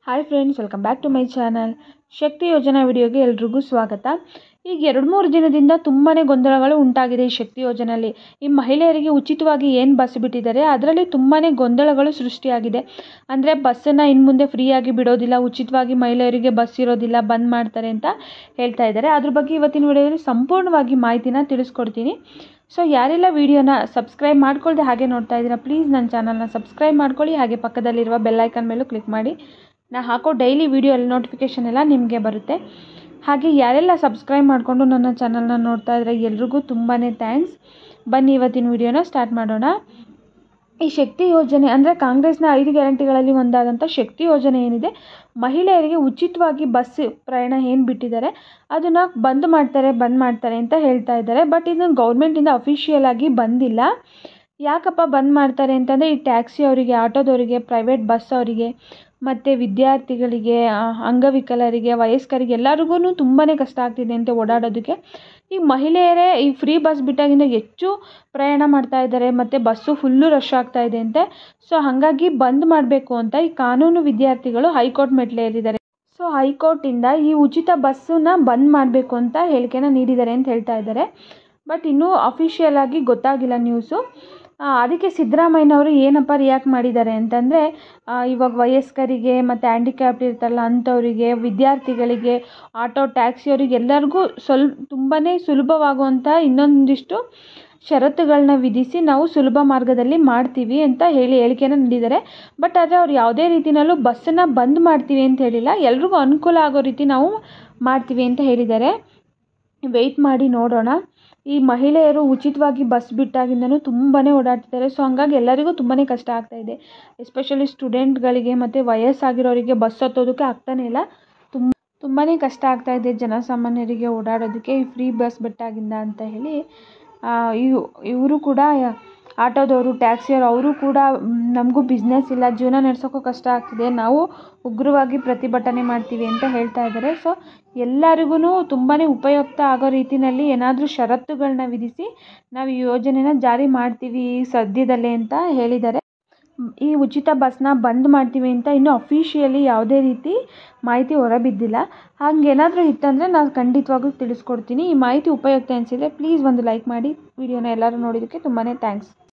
hi friends welcome back to my channel Shakti Yojana ವಿಡಿಯೋಗೆ ಎಲ್ರಿಗೂ ಸ್ವಾಗತ ಈಗ ಎರಡು ಮೂರು ದಿನದಿಂದ ತುಂಬಾ ಗೊಂದಲಗಳು ಉಂಟಾಗಿದೆ ಈ ಶಕ್ತಿ ಯೋಜನೆಯಲ್ಲಿ ಈ ಮಹಿಳೆಯರಿಗೆ ಉಚಿತವಾಗಿ ಏನು ಬಸ್ ಬಿಟ್ಟಿದ್ದಾರೆ ಅದರಲ್ಲಿ ತುಂಬಾ ಗೊಂದಲಗಳು ಸೃಷ್ಟಿಯಾಗಿದೆ ಅಂದರೆ ಬಸ್ಸನ್ನು ಇನ್ನು ಮುಂದೆ ಫ್ರೀಯಾಗಿ ಬಿಡೋದಿಲ್ಲ ಉಚಿತವಾಗಿ ಮಹಿಳೆಯರಿಗೆ ಬಸ್ ಇರೋದಿಲ್ಲ ಬಂದ್ ಮಾಡ್ತಾರೆ ಅಂತ ಹೇಳ್ತಾ ಇದ್ದಾರೆ ಅದ್ರ ಬಗ್ಗೆ ಇವತ್ತಿನ ವಿಡಿಯೋದಲ್ಲಿ ಸಂಪೂರ್ಣವಾಗಿ ಮಾಹಿತಿನ ತಿಳಿಸ್ಕೊಡ್ತೀನಿ ಸೊ ಯಾರೆಲ್ಲ ವೀಡಿಯೋನ ಸಬ್ಸ್ಕ್ರೈಬ್ ಮಾಡ್ಕೊಳ್ದೆ ಹಾಗೆ ನೋಡ್ತಾ ಇದ್ದೀರಾ ಪ್ಲೀಸ್ ನನ್ನ ಚಾನಲ್ನ ಸಬ್ಸ್ಕ್ರೈಬ್ ಮಾಡ್ಕೊಳ್ಳಿ ಹಾಗೆ ಪಕ್ಕದಲ್ಲಿರುವ ಬೆಲ್ಲೈಕನ್ ಮೇಲೂ ಕ್ಲಿಕ್ ಮಾಡಿ ನಾ ಹಾಕೋ ಡೈಲಿ ವೀಡಿಯೋ ಎಲ್ಲ ನೋಟಿಫಿಕೇಷನ್ ಎಲ್ಲ ನಿಮಗೆ ಬರುತ್ತೆ ಹಾಗೆ ಯಾರೆಲ್ಲ ಸಬ್ಸ್ಕ್ರೈಬ್ ಮಾಡಿಕೊಂಡು ನನ್ನ ಚಾನಲ್ನ ನೋಡ್ತಾ ಇದ್ರೆ ಎಲ್ರಿಗೂ ತುಂಬಾ ಥ್ಯಾಂಕ್ಸ್ ಬನ್ನಿ ಇವತ್ತಿನ ವೀಡಿಯೋನ ಸ್ಟಾರ್ಟ್ ಮಾಡೋಣ ಈ ಶಕ್ತಿ ಯೋಜನೆ ಅಂದರೆ ಕಾಂಗ್ರೆಸ್ನ ಐದು ಗ್ಯಾರಂಟಿಗಳಲ್ಲಿ ಒಂದಾದಂಥ ಶಕ್ತಿ ಯೋಜನೆ ಏನಿದೆ ಮಹಿಳೆಯರಿಗೆ ಉಚಿತವಾಗಿ ಬಸ್ ಪ್ರಯಾಣ ಏನು ಬಿಟ್ಟಿದ್ದಾರೆ ಅದನ್ನು ಬಂದ್ ಮಾಡ್ತಾರೆ ಬಂದ್ ಮಾಡ್ತಾರೆ ಅಂತ ಹೇಳ್ತಾ ಇದ್ದಾರೆ ಬಟ್ ಇದನ್ನು ಗೌರ್ಮೆಂಟಿಂದ ಅಫಿಷಿಯಲ್ ಆಗಿ ಬಂದಿಲ್ಲ ಯಾಕಪ್ಪ ಬಂದ್ ಮಾಡ್ತಾರೆ ಅಂತಂದರೆ ಈ ಟ್ಯಾಕ್ಸಿ ಅವರಿಗೆ ಆಟೋದವರಿಗೆ ಪ್ರೈವೇಟ್ ಬಸ್ ಅವರಿಗೆ ಮತ್ತು ವಿದ್ಯಾರ್ಥಿಗಳಿಗೆ ಅಂಗವಿಕಲರಿಗೆ ವಯಸ್ಕರಿಗೆ ಎಲ್ಲರಿಗೂ ತುಂಬಾ ಕಷ್ಟ ಆಗ್ತಿದೆ ಅಂತೆ ಓಡಾಡೋದಕ್ಕೆ ಈ ಮಹಿಳೆಯರೇ ಈ ಫ್ರೀ ಬಸ್ ಬಿಟ್ಟಾಗಿಂದ ಹೆಚ್ಚು ಪ್ರಯಾಣ ಮಾಡ್ತಾ ಇದ್ದಾರೆ ಮತ್ತು ಬಸ್ಸು ಫುಲ್ಲು ರಶ್ ಆಗ್ತಾ ಇದೆ ಅಂತೆ ಸೊ ಹಾಗಾಗಿ ಬಂದ್ ಮಾಡಬೇಕು ಅಂತ ಈ ಕಾನೂನು ವಿದ್ಯಾರ್ಥಿಗಳು ಹೈಕೋರ್ಟ್ ಮೆಟ್ಲೇರಿದ್ದಾರೆ ಸೊ ಹೈಕೋರ್ಟಿಂದ ಈ ಉಚಿತ ಬಸ್ಸನ್ನ ಬಂದ್ ಮಾಡಬೇಕು ಅಂತ ಹೇಳಿಕೆನ ನೀಡಿದ್ದಾರೆ ಅಂತ ಹೇಳ್ತಾ ಇದ್ದಾರೆ ಬಟ್ ಇನ್ನೂ ಅಫಿಷಿಯಲ್ ಆಗಿ ಗೊತ್ತಾಗಿಲ್ಲ ನ್ಯೂಸು ಅದಕ್ಕೆ ಸಿದ್ದರಾಮಯ್ಯನವರು ಏನಪ್ಪ ರಿಯಾಕ್ಟ್ ಮಾಡಿದ್ದಾರೆ ಅಂತಂದರೆ ಇವಾಗ ವಯಸ್ಕರಿಗೆ ಮತ್ತು ಹ್ಯಾಂಡಿಕ್ಯಾಪ್ಟ್ ಇರ್ತಾರಲ್ಲ ಅಂಥವರಿಗೆ ವಿದ್ಯಾರ್ಥಿಗಳಿಗೆ ಆಟೋ ಟ್ಯಾಕ್ಸಿಯವರಿಗೆ ಎಲ್ಲರಿಗೂ ಸ್ವಲ್ಪ ತುಂಬಾ ಸುಲಭವಾಗುವಂಥ ಇನ್ನೊಂದಿಷ್ಟು ಷರತ್ತುಗಳನ್ನ ವಿಧಿಸಿ ನಾವು ಸುಲಭ ಮಾರ್ಗದಲ್ಲಿ ಮಾಡ್ತೀವಿ ಅಂತ ಹೇಳಿ ಹೇಳಿಕೆನ ನೀಡಿದ್ದಾರೆ ಬಟ್ ಆದರೆ ಅವ್ರು ಯಾವುದೇ ರೀತಿಯಲ್ಲೂ ಬಸ್ಸನ್ನು ಬಂದ್ ಮಾಡ್ತೀವಿ ಅಂತ ಹೇಳಿಲ್ಲ ಎಲ್ರಿಗೂ ಅನುಕೂಲ ಆಗೋ ರೀತಿ ನಾವು ಮಾಡ್ತೀವಿ ಅಂತ ಹೇಳಿದ್ದಾರೆ ವೆಯ್ಟ್ ಮಾಡಿ ನೋಡೋಣ ಈ ಮಹಿಳೆಯರು ಉಚಿತವಾಗಿ ಬಸ್ ಬಿಟ್ಟಾಗಿಂದನೂ ತುಂಬಾ ಓಡಾಡ್ತಿದ್ದಾರೆ ಸೊ ಹಂಗಾಗಿ ಎಲ್ಲರಿಗೂ ತುಂಬಾ ಕಷ್ಟ ಆಗ್ತಾಯಿದೆ ಎಸ್ಪೆಷಲಿ ಸ್ಟೂಡೆಂಟ್ಗಳಿಗೆ ಮತ್ತು ವಯಸ್ಸಾಗಿರೋರಿಗೆ ಬಸ್ ಹತ್ತೋದಕ್ಕೆ ಆಗ್ತಾನೇ ಇಲ್ಲ ತುಂಬ ತುಂಬಾ ಕಷ್ಟ ಆಗ್ತಾಯಿದೆ ಜನಸಾಮಾನ್ಯರಿಗೆ ಓಡಾಡೋದಕ್ಕೆ ಈ ಫ್ರೀ ಬಸ್ ಬಿಟ್ಟಾಗಿಂದ ಅಂತ ಹೇಳಿ ಇವು ಇವರು ಕೂಡ ಆಟೋದವರು ಟ್ಯಾಕ್ಸಿಯವರು ಅವರು ಕೂಡ ನಮಗೂ ಬಿಸ್ನೆಸ್ ಇಲ್ಲ ಜೀವನ ನಡೆಸೋಕ್ಕೂ ಕಷ್ಟ ಆಗ್ತಿದೆ ನಾವು ಉಗ್ರವಾಗಿ ಪ್ರತಿಭಟನೆ ಮಾಡ್ತೀವಿ ಅಂತ ಹೇಳ್ತಾ ಇದ್ದಾರೆ ಸೊ ಎಲ್ಲರಿಗೂ ತುಂಬಾ ಉಪಯುಕ್ತ ಆಗೋ ರೀತಿಯಲ್ಲಿ ಏನಾದರೂ ಷರತ್ತುಗಳನ್ನ ವಿಧಿಸಿ ನಾವು ಈ ಯೋಜನೆನ ಜಾರಿ ಮಾಡ್ತೀವಿ ಸದ್ಯದಲ್ಲೇ ಅಂತ ಹೇಳಿದ್ದಾರೆ ಈ ಉಚಿತ ಬಸ್ನ ಬಂದ್ ಮಾಡ್ತೀವಿ ಅಂತ ಇನ್ನೂ ಅಫಿಷಿಯಲಿ ಯಾವುದೇ ರೀತಿ ಮಾಹಿತಿ ಹೊರಬಿದ್ದಿಲ್ಲ ಹಾಗೇನಾದರೂ ಇತ್ತಂದರೆ ನಾನು ಖಂಡಿತವಾಗ್ಲೂ ತಿಳಿಸ್ಕೊಡ್ತೀನಿ ಈ ಮಾಹಿತಿ ಉಪಯುಕ್ತ ಅನಿಸಿದರೆ ಪ್ಲೀಸ್ ಒಂದು ಲೈಕ್ ಮಾಡಿ ವಿಡಿಯೋನ ಎಲ್ಲರೂ ನೋಡಿದ್ದಕ್ಕೆ ತುಂಬಾ ಥ್ಯಾಂಕ್ಸ್